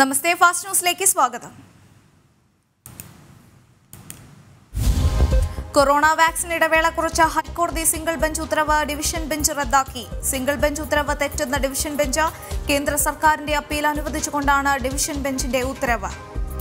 നമസ്തേ fast ന്യൂസിലേക്ക് സ്വാഗതം corona vaccine ഇടവേള കുറിച്ച ഹൈക്കോടതി സിംഗിൾ ബെഞ്ച് ഉത്തരവ് ഡിവിഷൻ ബെഞ്ച് റദ്ദാക്കി സിംഗിൾ ബെഞ്ച് ഉത്തരവ് തെറ്റെന്ന ഡിവിഷൻ ബെഞ്ച് കേന്ദ്ര സർക്കാരിന്റെ അപ്പീൽ അനുവദിച്ചുകൊണ്ടാണ് ഡിവിഷൻ ബെഞ്ചിന്റെ ഉത്തരവ്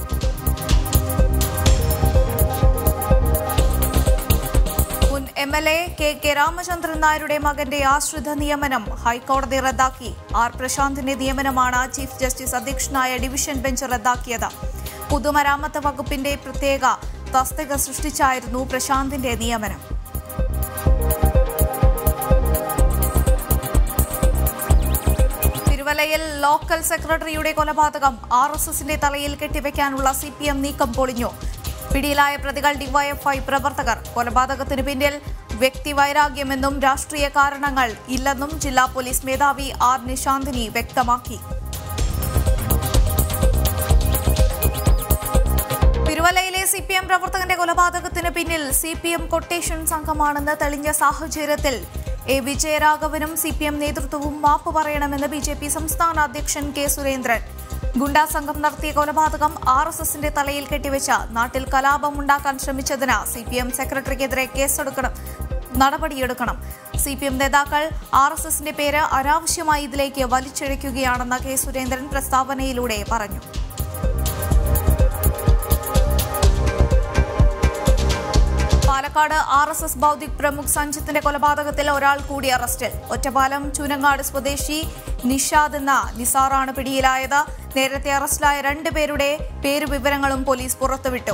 മുൻ M L A K K Ramachandran നായരുടെ മകന്റെ ആശ്രിത നിയമനം ഹൈക്കോടതി റദ്ദാക്കി ആർ പ്രശാന്തിന്റെ നിയമനമാണ് ചീഫ് ജസ്റ്റിസ് അധ്യക്ഷനായ ഡിവിഷൻ ബെഞ്ച് റദ്ദാക്കിയത് പൊതുമരാമത്ത് വകുപ്പിന്റെ പ്രത്യേക തസ്തിക സൃഷ്ടിച്ചായിരുന്നു പ്രശാന്തിന്റെ നിയമനം തിരുവല്ലയിൽ ലോക്കൽ സെക്രട്ടറിയുടെ കൊലപാതകം ആർ എസ് എസിന്റെ തലയിൽ കെട്ടിവെക്കാനുള്ള സി പി എം നീക്കം പൊളിഞ്ഞു പിടിയിലായ പ്രതികൾ ഡിവൈഎഫ്ഐ പ്രവർത്തകർ കൊലപാതകത്തിന് പിന്നിൽ വ്യക്തിവൈരാഗ്യമെന്നും രാഷ്ട്രീയ കാരണങ്ങൾ ഇല്ലെന്നും ജില്ലാ പോലീസ് മേധാവി ആർ നിശാന്തിനി വ്യക്തമാക്കി തിരുവല്ലയിലെ സി പി എം പ്രവർത്തകന്റെ കൊലപാതകത്തിന് പിന്നിൽ സി പി എം കൊട്ടേഷൻ സംഘമാണെന്ന് തെളിഞ്ഞ സാഹചര്യത്തിൽ എ വിജയരാഘവനും സി പി എം നേതൃത്വവും മാപ്പ് പറയണമെന്ന് ബി ജെ പി സംസ്ഥാന അധ്യക്ഷൻ കെ സുരേന്ദ്രൻ ഗുണ്ടാ സംഘം നടത്തിയ കൊലപാതകം ആർ എസ് എസിന്റെ തലയിൽ കെട്ടിവെച്ച നാട്ടിൽ കലാപമുണ്ടാക്കാൻ ശ്രമിച്ചതിന് സി പി എം സെക്രട്ടറിക്കെതിരെ കേസെടുക്കണം നടപടിയെടുക്കണം സി പി എം നേതാക്കൾ ആർ എസ് എസിന്റെ പേര് അനാവശ്യമായി ഇതിലേക്ക് വലിച്ചിഴയ്ക്കുകയാണെന്ന് കെ സുരേന്ദ്രൻ പ്രസ്താവനയിലൂടെ പറഞ്ഞു പാലക്കാട് ആർ എസ് എസ് ബൗദ്ധിക് പ്രമുഖ് സഞ്ജിത്തിന്റെ കൊലപാതകത്തിൽ ഒരാൾ കൂടി അറസ്റ്റിൽ ഒറ്റപ്പാലം ചൂനങ്ങാട് സ്വദേശി നിഷാദ് എന്ന നിസാറാണ് പിടിയിലായത് നേരത്തെ അറസ്റ്റിലായ രണ്ടുപേരുടെ പേരുവിവരങ്ങളും പോലീസ് പുറത്തുവിട്ടു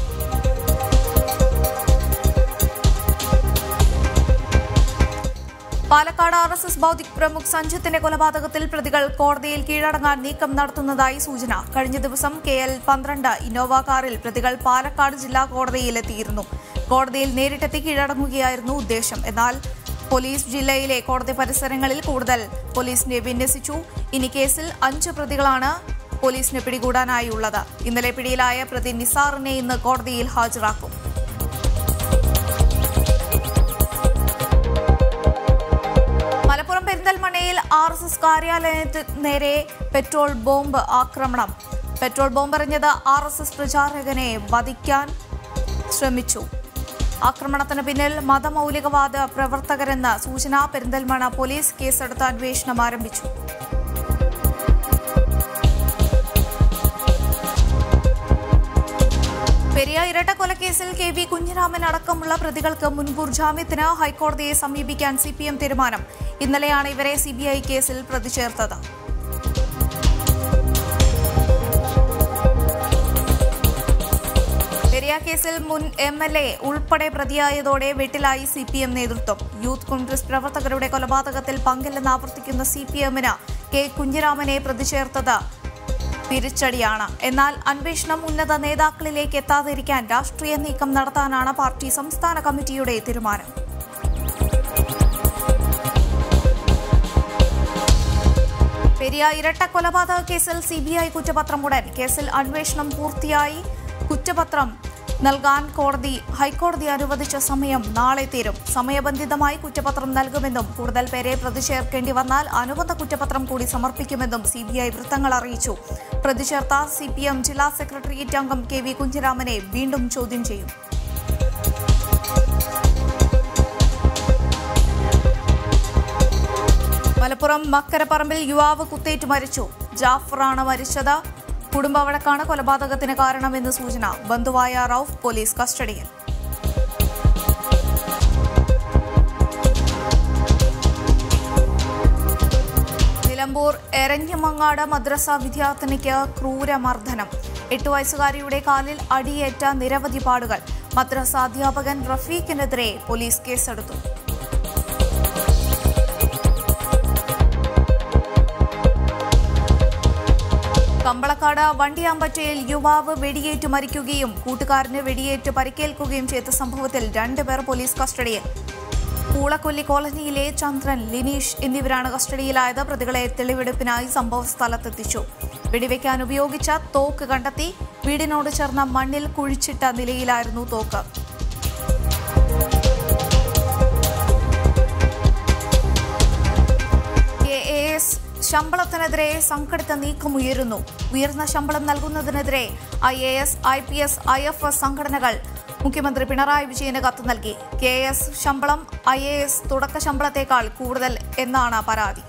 പാലക്കാട് ആർ എസ് എസ് ബൗദ്ധിക് പ്രമുഖ് സഞ്ജിത്തിന്റെ കൊലപാതകത്തിൽ പ്രതികൾ കോടതിയിൽ കീഴടങ്ങാൻ നീക്കം നടത്തുന്നതായി സൂചന കഴിഞ്ഞ ദിവസം കെ എൽ പന്ത്രണ്ട് ഇന്നോവ കാറിൽ പ്രതികൾ പാലക്കാട് ജില്ലാ കോടതിയിലെത്തിയിരുന്നു കോടതിയിൽ നേരിട്ടെത്തി കീഴടങ്ങുകയായിരുന്നു ഉദ്ദേശം എന്നാൽ പോലീസ് ജില്ലയിലെ കോടതി പരിസരങ്ങളിൽ കൂടുതൽ പോലീസിനെ വിന്യസിച്ചു ഇനി കേസിൽ അഞ്ച് പ്രതികളാണ് പോലീസിന് പിടികൂടാനായുള്ളത് ഇന്നലെ പിടിയിലായ പ്രതി നിസാറിനെ ഇന്ന് കോടതിയിൽ ഹാജരാക്കും മലപ്പുറം പെരിന്തൽമണ്ണയിൽ ആർ എസ് എസ് കാര്യാലയത്തിന് നേരെ പെട്രോൾ ബോംബ് ആക്രമണം പെട്രോൾ ബോംബ് എറിഞ്ഞത് ആർ എസ് എസ് പ്രചാരകനെ വധിക്കാൻ ശ്രമിച്ചു ആക്രമണത്തിന് പിന്നിൽ മതമൗലികവാദ പ്രവർത്തകരെന്ന് സൂചന പെരിന്തൽമണ്ണ പോലീസ് കേസെടുത്ത് അന്വേഷണം ആരംഭിച്ചു പെരിയ ഇരട്ടക്കൊലക്കേസിൽ കെ വി കുഞ്ഞിരാമൻ അടക്കമുള്ള പ്രതികൾക്ക് മുൻകൂർ ജാമ്യത്തിന് ഹൈക്കോടതിയെ സമീപിക്കാൻ സി പി എം തീരുമാനം ഇന്നലെയാണ് ഇവരെ സി ബി ഐ കേസിൽ പ്രതി ചേർത്തത് പെരിയ കേസിൽ മുൻ എം എൽ എ ഉൾപ്പെടെ പ്രതിയായതോടെ വെട്ടിലായി സി പി എം നേതൃത്വം യൂത്ത് കോൺഗ്രസ് പ്രവർത്തകരുടെ കൊലപാതകത്തിൽ പങ്കില്ലെന്ന് ആവർത്തിക്കുന്ന സി പി എമ്മിന് കെ കുഞ്ഞിരാമനെ പ്രതി ചേർത്തത് തിരിച്ചടിയാണ് എന്നാൽ അന്വേഷണം ഉന്നത നേതാക്കളിലേക്ക് എത്താതിരിക്കാൻ രാഷ്ട്രീയ നീക്കം നടത്താനാണ് പാർട്ടി സംസ്ഥാന കമ്മിറ്റിയുടെ തീരുമാനം പെരിയ ഇരട്ട കൊലപാതക കേസിൽ സി ബി ഐ കുറ്റപത്രം ഉടൻ കേസിൽ അന്വേഷണം പൂർത്തിയായി കുറ്റപത്രം നൽകാൻ കോടതി ഹൈക്കോടതി അനുവദിച്ച സമയം നാളെ തീരും സമയബന്ധിതമായി കുറ്റപത്രം നൽകുമെന്നും കൂടുതൽ പേരെ പ്രതി ചേർക്കേണ്ടി വന്നാൽ അനുബന്ധ കുറ്റപത്രം കൂടി സമർപ്പിക്കുമെന്നും സി ബി ഐ വൃത്തങ്ങൾ അറിയിച്ചു പ്രതി ചേർത്ത സി പി എം ജില്ലാ സെക്രട്ടേറിയറ്റ് അംഗം കെ വി കുഞ്ഞിരാമനെ വീണ്ടും ചോദ്യം ചെയ്യും മലപ്പുറം മക്കരപ്പറമ്പിൽ യുവാവ് കുത്തേറ്റ് മരിച്ചു ജാഫറാണ് മരിച്ചത് കുടുംബവഴക്കാണ് കൊലപാതകത്തിന് കാരണമെന്ന് സൂചന ബന്ധുവായ റൌഫ് പോലീസ് കസ്റ്റഡിയിൽ നിലമ്പൂർ എരഞ്ഞമങ്ങാട് മദ്രസ വിദ്യാർത്ഥിനിക്ക് ക്രൂരമർദ്ദനം എട്ടു വയസ്സുകാരിയുടെ കാലിൽ അടിയേറ്റ നിരവധി പാടുകൾ മദ്രസ അധ്യാപകൻ റഫീഖിനെതിരെ പോലീസ് കേസെടുത്തു കമ്പളക്കാട് വണ്ടിയാമ്പറ്റയിൽ യുവാവ് വെടിയേറ്റ് മരിക്കുകയും കൂട്ടുകാരന് വെടിയേറ്റ് പരിക്കേൽക്കുകയും ചെയ്ത സംഭവത്തിൽ രണ്ടുപേർ പോലീസ് കസ്റ്റഡിയിൽ പൂളക്കൊല്ലി കോളനിയിലെ ചന്ദ്രൻ ലിനീഷ് എന്നിവരാണ് കസ്റ്റഡിയിലായത് പ്രതികളെ തെളിവെടുപ്പിനായി സംഭവ സ്ഥലത്തെത്തിച്ചു വെടിവെക്കാൻ ഉപയോഗിച്ച തോക്ക് കണ്ടെത്തി വീടിനോട് ചേർന്ന മണ്ണിൽ കുഴിച്ചിട്ട നിലയിലായിരുന്നു തോക്ക് കെ എ എസ് ശമ്പളത്തിനെതിരെ സംഘടിത നീക്കമുയരുന്നു ഉയർന്ന ശമ്പളം നൽകുന്നതിനെതിരെ I A S I P S I F S സംഘടനകൾ മുഖ്യമന്ത്രി പിണറായി വിജയന് കത്ത് നൽകി കെ എസ് ശമ്പളം ഐ എ എസ് തുടക്ക ശമ്പളത്തേക്കാൾ കൂടുതൽ എന്നാണ് പരാതി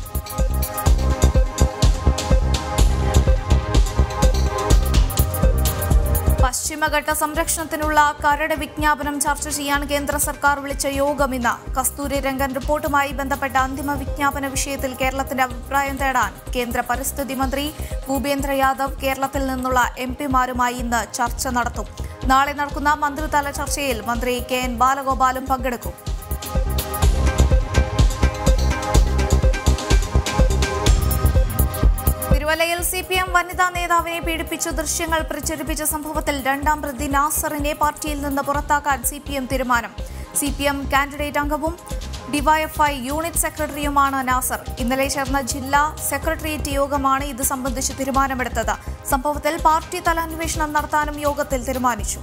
പശ്ചിമഘട്ട സംരക്ഷണത്തിനുള്ള കരട് വിജ്ഞാപനം ചർച്ച ചെയ്യാൻ കേന്ദ്ര സർക്കാർ വിളിച്ച യോഗം ഇന്ന് കസ്തൂരി രംഗൻ റിപ്പോർട്ടുമായി ബന്ധപ്പെട്ട അന്തിമ വിജ്ഞാപന വിഷയത്തിൽ കേരളത്തിന്റെ അഭിപ്രായം തേടാൻ കേന്ദ്ര പരിസ്ഥിതി മന്ത്രി ഭൂപേന്ദ്ര യാദവ് കേരളത്തിൽ നിന്നുള്ള എം പിമാരുമായി ഇന്ന് ചർച്ച നടത്തും നാളെ നടക്കുന്ന മന്ത്രിതല ചർച്ചയിൽ മന്ത്രി കെ എൻ ബാലഗോപാലും പങ്കെടുക്കും തിരുവല്ലയിൽ സി പി എം വനിതാ നേതാവിനെ പീഡിപ്പിച്ചു ദൃശ്യങ്ങൾ പ്രചരിപ്പിച്ച സംഭവത്തിൽ രണ്ടാം പ്രതി നാസറിനെ പാർട്ടിയിൽ നിന്ന് പുറത്താക്കാൻ സി പി എം തീരുമാനം സി പി എം കാൻഡിഡേറ്റ് അംഗവും ഡിവൈഎഫ്ഐ യൂണിറ്റ് സെക്രട്ടറിയുമാണ് നാസർ ഇന്നലെ ചേർന്ന ജില്ലാ സെക്രട്ടേറിയറ്റ് യോഗമാണ് ഇത് സംബന്ധിച്ച് തീരുമാനമെടുത്തത് സംഭവത്തിൽ പാർട്ടി തല അന്വേഷണം നടത്താനും യോഗത്തിൽ തീരുമാനിച്ചു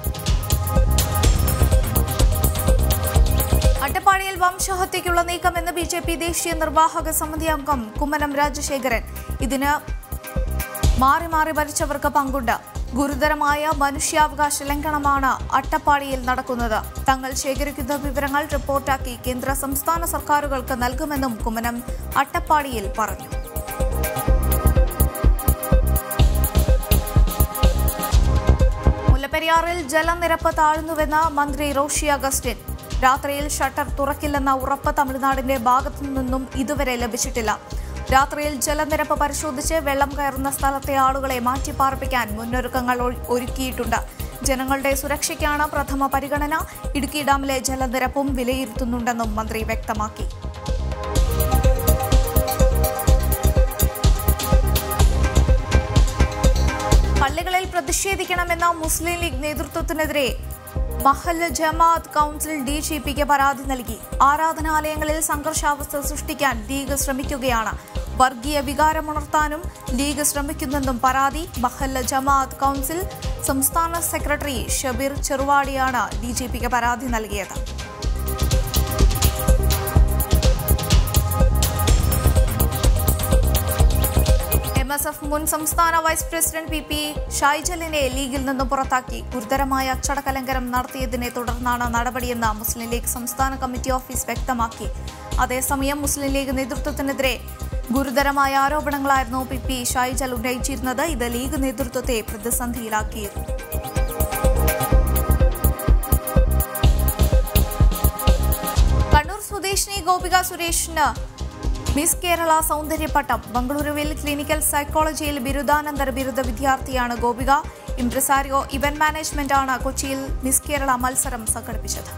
അട്ടപ്പാടിയിൽ വംശഹത്യയ്ക്കുള്ള നീക്കമെന്ന് ബി ജെ പി ദേശീയ നിർവാഹക സമിതി അംഗം കുമ്മനം രാജശേഖരൻ ഇതിന് മാറി മാറി ഭരിച്ചവർക്ക് പങ്കുണ്ട് ഗുരുതരമായ മനുഷ്യാവകാശ ലംഘനമാണ് അട്ടപ്പാടിയിൽ നടക്കുന്നത് തങ്ങൾ ശേഖരിക്കുന്ന വിവരങ്ങൾ റിപ്പോർട്ടാക്കി കേന്ദ്ര സംസ്ഥാന സർക്കാരുകൾക്ക് നൽകുമെന്നും കുമ്മനം അട്ടപ്പാടിയിൽ പറഞ്ഞു മുല്ലപ്പെരിയാറിൽ ജലനിരപ്പ് താഴ്ന്നുവെന്ന് മന്ത്രി റോഷി അഗസ്റ്റിൻ രാത്രിയിൽ ഷട്ടർ തുറക്കില്ലെന്ന ഉറപ്പ് തമിഴ്നാടിന്റെ ഭാഗത്തു നിന്നും ഇതുവരെ ലഭിച്ചിട്ടില്ല രാത്രിയിൽ ജലനിരപ്പ് പരിശോധിച്ച് വെള്ളം കയറുന്ന സ്ഥലത്തെ ആളുകളെ മാറ്റിപ്പാർപ്പിക്കാൻ മുന്നൊരുക്കങ്ങൾ ഒ- ഒരുക്കിയിട്ടുണ്ട് ജനങ്ങളുടെ സുരക്ഷയ്ക്കാണ് പ്രഥമ പരിഗണന ഇടുക്കി ഡാമിലെ ജലനിരപ്പും വിലയിരുത്തുന്നുണ്ടെന്നും മന്ത്രി വ്യക്തമാക്കി പള്ളികളിൽ പ്രതിഷേധിക്കണമെന്ന മുസ്ലിം ലീഗ് നേതൃത്വത്തിനെതിരെ മഹല്ല് ജമാഅത്ത് കൗൺസിൽ ഡി ജി പിക്ക് പരാതി നൽകി ആരാധനാലയങ്ങളിൽ സംഘർഷാവസ്ഥ സൃഷ്ടിക്കാൻ ലീഗ് ശ്രമിക്കുകയാണ് വർഗീയ വികാരമുണർത്താനും ലീഗ് ശ്രമിക്കുന്നെന്നും പരാതി മഹല്ല് ജമാഅത്ത് കൗൺസിൽ സംസ്ഥാന സെക്രട്ടറി ഷബീർ ചെറുവാടിയാണ് ഡി ജി പിക്ക് പരാതി നൽകിയത് എം എസ് എഫ് മുൻ സംസ്ഥാന വൈസ് പ്രസിഡന്റ് പി പി ഷൈജലിനെ ലീഗിൽ നിന്ന് പുറത്താക്കി ഗുരുതരമായ അച്ചടക്ക ലംഘനം നടത്തിയതിനെ തുടർന്നാണ് നടപടിയെന്ന് മുസ്ലിം ലീഗ് സംസ്ഥാന കമ്മിറ്റി ഓഫീസ് വ്യക്തമാക്കി അതേസമയം മുസ്ലിം ലീഗ് നേതൃത്വത്തിനെതിരെ ഗുരുതരമായ ആരോപണങ്ങളായിരുന്നു പി പി ഷൈജൽ ഉന്നയിച്ചിരുന്നത് ഇത് ലീഗ് നേതൃത്വത്തെ പ്രതിസന്ധിയിലാക്കിയിരുന്നു കണ്ണൂർ സ്വദേശിനി ഗോപിക സുരേഷിന് മിസ് കേരള സൗന്ദര്യപ്പട്ടം ബംഗളൂരുവിൽ ക്ലിനിക്കൽ സൈക്കോളജിയിൽ ബിരുദാനന്തര ബിരുദ വിദ്യാർത്ഥിയാണ് ഗോപിക ഇംപ്രസാരിയോ ഇവന്റ് മാനേജ്മെന്റ് ആണ് കൊച്ചിയിൽ മിസ് കേരള മത്സരം സംഘടിപ്പിച്ചത്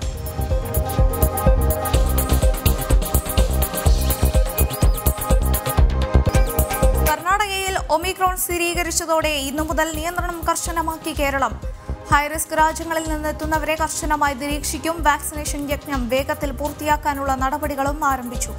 കർണാടകയിൽ ഒമിക്രോൺ സ്ഥിരീകരിച്ചതോടെ ഇന്നു മുതൽ നിയന്ത്രണം കർശനമാക്കി കേരളം ഹൈറിസ്ക് രാജ്യങ്ങളിൽ നിന്നെത്തുന്നവരെ കർശനമായി നിരീക്ഷിക്കും വാക്സിനേഷൻ യജ്ഞം വേഗത്തിൽ പൂർത്തിയാക്കാനുള്ള നടപടികളും ആരംഭിച്ചു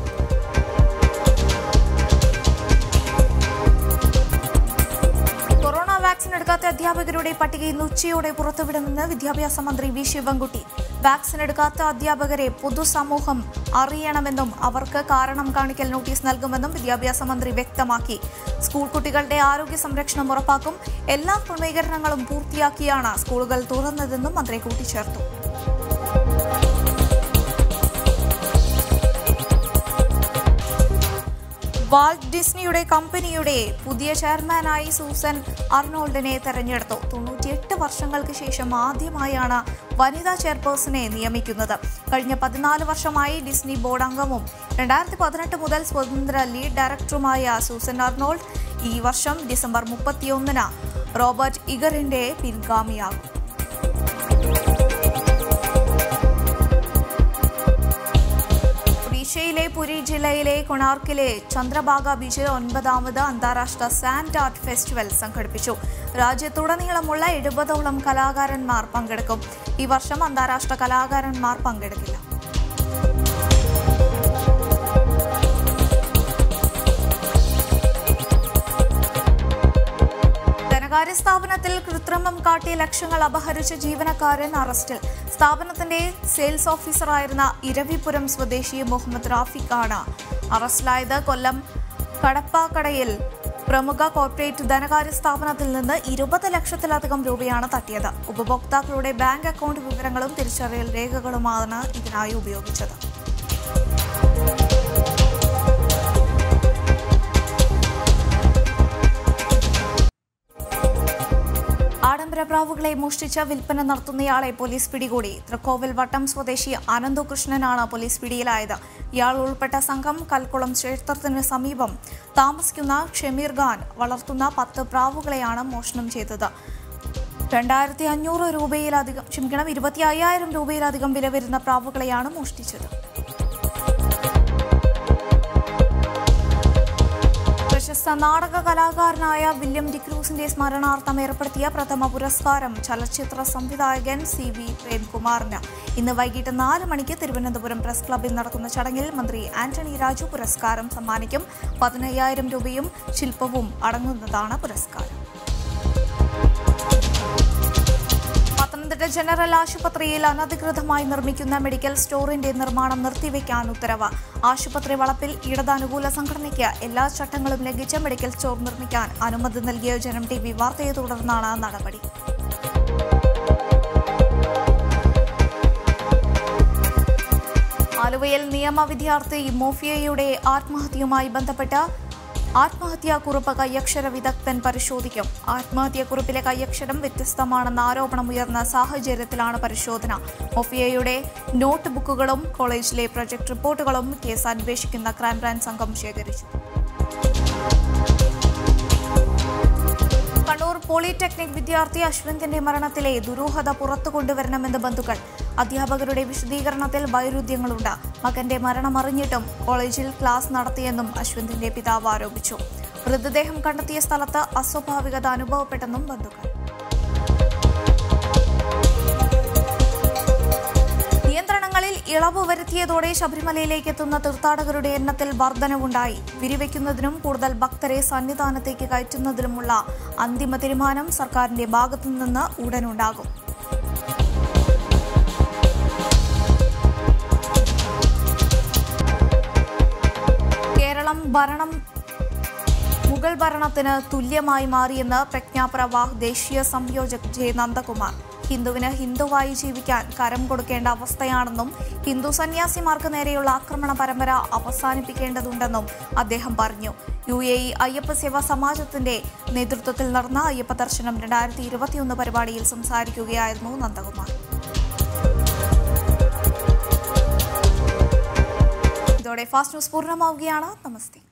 കൊറോണ വാക്സിൻ എടുക്കാത്ത അധ്യാപകരുടെ പട്ടിക ഇന്ന് ഉച്ചയോടെ പുറത്തുവിടുമെന്ന് വിദ്യാഭ്യാസ മന്ത്രി വി ശിവൻകുട്ടി വാക്സിൻ എടുക്കാത്ത അധ്യാപകരെ പൊതുസമൂഹം അറിയണമെന്നും അവർക്ക് കാരണം കാണിക്കൽ നോട്ടീസ് നൽകുമെന്നും വിദ്യാഭ്യാസ മന്ത്രി വ്യക്തമാക്കി സ്കൂൾ കുട്ടികളുടെ ആരോഗ്യ സംരക്ഷണം ഉറപ്പാക്കും എല്ലാ ക്രമീകരണങ്ങളും പൂർത്തിയാക്കിയാണ് സ്കൂളുകൾ തുറന്നതെന്നും മന്ത്രി കൂട്ടിച്ചേർത്തു വാൾട്ട് ഡിസ്നിയുടെ കമ്പനിയുടെ പുതിയ ചെയർമാനായി സൂസൻ അർണോൾഡിനെ തെരഞ്ഞെടുത്തു തൊണ്ണൂറ്റിയെട്ട് വർഷങ്ങൾക്ക് ശേഷം ആദ്യമായാണ് വനിതാ ചെയർപേഴ്സണെ നിയമിക്കുന്നത് കഴിഞ്ഞ പതിനാല് വർഷമായി ഡിസ്നി ബോർഡ് അംഗവും രണ്ടായിരത്തി പതിനെട്ട് മുതൽ സ്വതന്ത്ര ലീഡ് ഡയറക്ടറുമായ സൂസൻ അർണോൾഡ് ഈ വർഷം ഡിസംബർ മുപ്പത്തിയൊന്നിന് റോബർട്ട് ഇഗറിന്റെ പിൻഗാമിയാകും ഒഡീഷയിലെ പുരി ജില്ലയിലെ കൊണാർക്കിലെ ചന്ദ്രഭാഗ ബീച്ചിൽ ഒൻപതാമത് അന്താരാഷ്ട്ര സാൻഡ് ആർട്ട് ഫെസ്റ്റിവൽ സംഘടിപ്പിച്ചു രാജ്യത്തുടനീളമുള്ള എഴുപതോളം കലാകാരന്മാർ പങ്കെടുക്കും ഈ വർഷം അന്താരാഷ്ട്ര കലാകാരന്മാർ പങ്കെടുക്കില്ല ധനകാര്യ സ്ഥാപനത്തിൽ കൃത്രിമം കാട്ടി ലക്ഷങ്ങൾ അപഹരിച്ച ജീവനക്കാരൻ അറസ്റ്റിൽ സ്ഥാപനത്തിന്റെ സെയിൽസ് ഓഫീസറായിരുന്ന ഇരവിപുരം സ്വദേശി മുഹമ്മദ് റാഫിഖ് ആണ് അറസ്റ്റിലായത് കൊല്ലം കടപ്പാക്കടയിൽ പ്രമുഖ കോർപ്പറേറ്റ് ധനകാര്യ സ്ഥാപനത്തിൽ നിന്ന് ഇരുപത് ലക്ഷത്തിലധികം രൂപയാണ് തട്ടിയത് ഉപഭോക്താക്കളുടെ ബാങ്ക് അക്കൗണ്ട് വിവരങ്ങളും തിരിച്ചറിയൽ രേഖകളുമാണ് ഇതിനായി ഉപയോഗിച്ചത് ആഡംബര പ്രാവുകളെ മോഷ്ടിച്ച് വിൽപ്പന നടത്തുന്നയാളെ പോലീസ് പിടികൂടി തൃക്കോവിൽ വട്ടം സ്വദേശി ആനന്ദു കൃഷ്ണനാണ് പോലീസ് പിടിയിലായത് ഇയാൾ ഉൾപ്പെട്ട സംഘം കൽക്കുളം ക്ഷേത്രത്തിന് സമീപം താമസിക്കുന്ന ഷമീർ ഖാൻ വളർത്തുന്ന പത്ത് പ്രാവുകളെയാണ് മോഷണം ചെയ്തത് രണ്ടായിരത്തി അഞ്ഞൂറ് രൂപയിലധികം ക്ഷമിക്കണം ഇരുപത്തി അയ്യായിരം രൂപയിലധികം വില വരുന്ന പ്രാവുകളെയാണ് മോഷ്ടിച്ചത് പ്രശസ്ത നാടക കലാകാരനായ വില്യം ഡിക്രൂസിന്റെ സ്മരണാർത്ഥം ഏർപ്പെടുത്തിയ പ്രഥമ പുരസ്കാരം ചലച്ചിത്ര സംവിധായകൻ സി വി പ്രേംകുമാറിന് ഇന്ന് വൈകിട്ട് നാല് മണിക്ക് തിരുവനന്തപുരം പ്രസ് ക്ലബ്ബിൽ നടക്കുന്ന ചടങ്ങിൽ മന്ത്രി ആന്റണി രാജു പുരസ്കാരം സമ്മാനിക്കും പതിനയ്യായിരം രൂപയും ശില്പവും അടങ്ങുന്നതാണ് പുരസ്കാരം പത്തനംതിട്ട ജനറൽ ആശുപത്രിയിൽ അനധികൃതമായി നിർമ്മിക്കുന്ന മെഡിക്കൽ സ്റ്റോറിന്റെ നിർമ്മാണം നിർത്തിവെക്കാൻ ഉത്തരവ് ആശുപത്രി വളപ്പിൽ ഇടതാനുകൂല സംഘടനയ്ക്ക് എല്ലാ ചട്ടങ്ങളും ലംഘിച്ച് മെഡിക്കൽ സ്റ്റോർ നിർമ്മിക്കാൻ അനുമതി നൽകിയ ജനം ടി വി വാർത്തയെ തുടർന്നാണ് നടപടി ആലുവയിൽ നിയമ വിദ്യാർത്ഥി മോഫിയയുടെ ആത്മഹത്യയുമായി ബന്ധപ്പെട്ട് ആത്മഹത്യാക്കുറിപ്പ് കയ്യക്ഷര വിദഗ്ധൻ പരിശോധിക്കും ആത്മഹത്യാക്കുറിപ്പിലെ കയ്യക്ഷരം വ്യത്യസ്തമാണെന്ന ആരോപണമുയർന്ന സാഹചര്യത്തിലാണ് പരിശോധന മൊഫിയയുടെ നോട്ട് ബുക്കുകളും കോളേജിലെ പ്രൊജക്ട് റിപ്പോർട്ടുകളും കേസ് അന്വേഷിക്കുന്ന ക്രൈംബ്രാഞ്ച് സംഘം ശേഖരിച്ചു കണ്ണൂർ പോളിടെക്നിക് വിദ്യാർത്ഥി അശ്വന്തിന്റെ മരണത്തിലെ ദുരൂഹത പുറത്തു കൊണ്ടുവരണമെന്ന് ബന്ധുക്കൾ അധ്യാപകരുടെ വിശദീകരണത്തിൽ വൈരുദ്ധ്യങ്ങളുണ്ട് മകന്റെ മരണം അറിഞ്ഞിട്ടും കോളേജിൽ ക്ലാസ് നടത്തിയെന്നും അശ്വന്തിന്റെ പിതാവ് ആരോപിച്ചു മൃതദേഹം കണ്ടെത്തിയ സ്ഥലത്ത് അസ്വാഭാവികത അനുഭവപ്പെട്ടെന്നും ബന്ധുക്കൾ നിയന്ത്രണങ്ങളിൽ ഇളവ് വരുത്തിയതോടെ ശബരിമലയിലേക്ക് എത്തുന്ന തീർത്ഥാടകരുടെ എണ്ണത്തിൽ വർധനവുണ്ടായി വിരിവെക്കുന്നതിനും കൂടുതൽ ഭക്തരെ സന്നിധാനത്തേക്ക് കയറ്റുന്നതിനുമുള്ള അന്തിമ തീരുമാനം സർക്കാരിന്റെ ഭാഗത്തുനിന്ന് ഉടനുണ്ടാകും കേരളം ഭരണം മുഗൾ ഭരണത്തിന് തുല്യമായി മാറിയെന്ന് പ്രജ്ഞാപ്രവാഹ് ദേശീയ സംയോജക് ജെ നന്ദകുമാർ ഹിന്ദുവിന് ഹിന്ദുവായി ജീവിക്കാൻ കരം കൊടുക്കേണ്ട അവസ്ഥയാണെന്നും ഹിന്ദു സന്യാസിമാർക്ക് നേരെയുള്ള ആക്രമണ പരമ്പര അവസാനിപ്പിക്കേണ്ടതുണ്ടെന്നും അദ്ദേഹം പറഞ്ഞു U A E Ayyappa Seva സമാജത്തിന്റെ നേതൃത്വത്തിൽ നടന്ന അയ്യപ്പ ദർശനം രണ്ടായിരത്തി ഇരുപത്തിയൊന്ന് പരിപാടിയിൽ സംസാരിക്കുകയായിരുന്നു നന്ദകുമാർ ഇതോടെ ഫാസ്റ്റ് ന്യൂസ് പൂർണ്ണമാവുകയാണ് നമസ്തേ